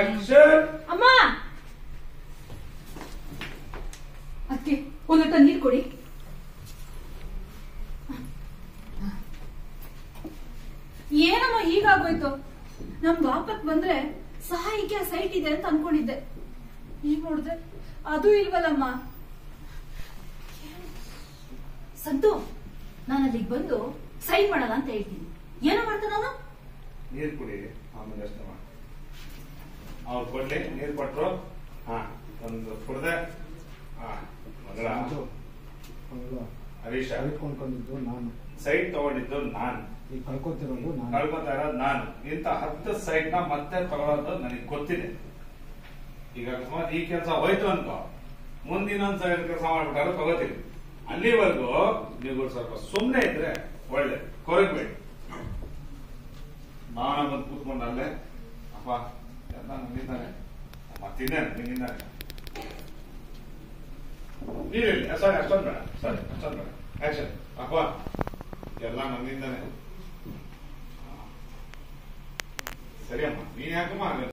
action ಅಮ್ಮ ಅದಕ್ಕೆ ಒಂದು ಲೋಟ ನೀರು ಕೊಡಿ ಏನಮ್ಮ ಹೀಗಾಗೋಯ್ತು ನಮ್ ವಾಪಕ್ ಬಂದ್ರೆ ಸಹಾಯಕ್ಕೆ ಆ ಸೈಟ್ ಇದೆ ಅಂತ ಅನ್ಕೊಂಡಿದ್ದೆ ಈಗ ನೋಡಿದ್ರೆ ಅದು ಇಲ್ವಲ್ಲಮ್ಮ ಸಂತು ನಾನು ಅಲ್ಲಿಗೆ ಬಂದು ಸೈನ್ ಮಾಡಲ್ಲ ಅಂತ ಹೇಳ್ತೀನಿ ಏನೋ ಮಾಡ್ತಾನ ನಾನು ನೀರ್ ಕುಡಿ ಆಮೇಲೆ ಯೋಚನೆ ಮಾಡಿ ಅವ್ರು ಕೊಡ್ಲಿ ನೀರ್ ಕೊಟ್ರು ಹಾ ಒಂದು ಕುಡ್ದೆ ಹಾ ಮಗಳ ಹರೀಶ ಕಳ್ಕೊಂಡ್ಕೊಂಡಿದ್ದು ನಾನು ಸೈಟ್ ತಗೊಂಡಿದ್ದು ನಾನು ಈಗ ಕಳ್ಕೊತಿರೋದು ನಾನು ಕಳ್ಕೊತಾ ಇರೋದು ನಾನು ಇಂತ ಹತ್ತು ಸೈಟ್ ನ ಮತ್ತೆ ತಗೊಳ್ಳೋದು ನನಗೆ ಗೊತ್ತಿದೆ ಈಗ ಅಕಸ್ಮಾತ್ ಈ ಕೆಲಸ ಹೋಯ್ತು ಅನ್ಕೋ ಮುಂದಿನ ಸೈಡ್ ಕೆಲಸ ಮಾಡ್ಬಿಟ್ಟಾರು ತಗೋತೀನಿ ಅಲ್ಲಿವರೆಗೂ ನೀವು ಸ್ವಲ್ಪ ಸುಮ್ಮನೆ ಇದ್ರೆ ಒಳ್ಳೆ ಕೊರಗ್ಬೇಡಿ ನಾನ ಬಂದು ಕೂತ್ಕೊಂಡು ಅಲ್ಲೇ ಅಪ್ಪ ಎಲ್ಲ ನನ್ನಿಂದಾನೆ ಅಮ್ಮ ತಿನ್ನೇನೆ ನಿನ್ನಿಂದಾನೆ ನೀವಿಲ್ಲಿ ಸಾರಿ ಅಷ್ಟೊಂದು ಬೇಡ ಸಾರಿ ಅಷ್ಟೊಂದು ಬೇಡ ಆಕ್ಷನ್ ಅಪ್ಪ ಎಲ್ಲ ನನ್ನಿಂದಾನೆ ಸರಿ ಅಮ್ಮ ನೀನ್ ಯಾಕಮ್ಮ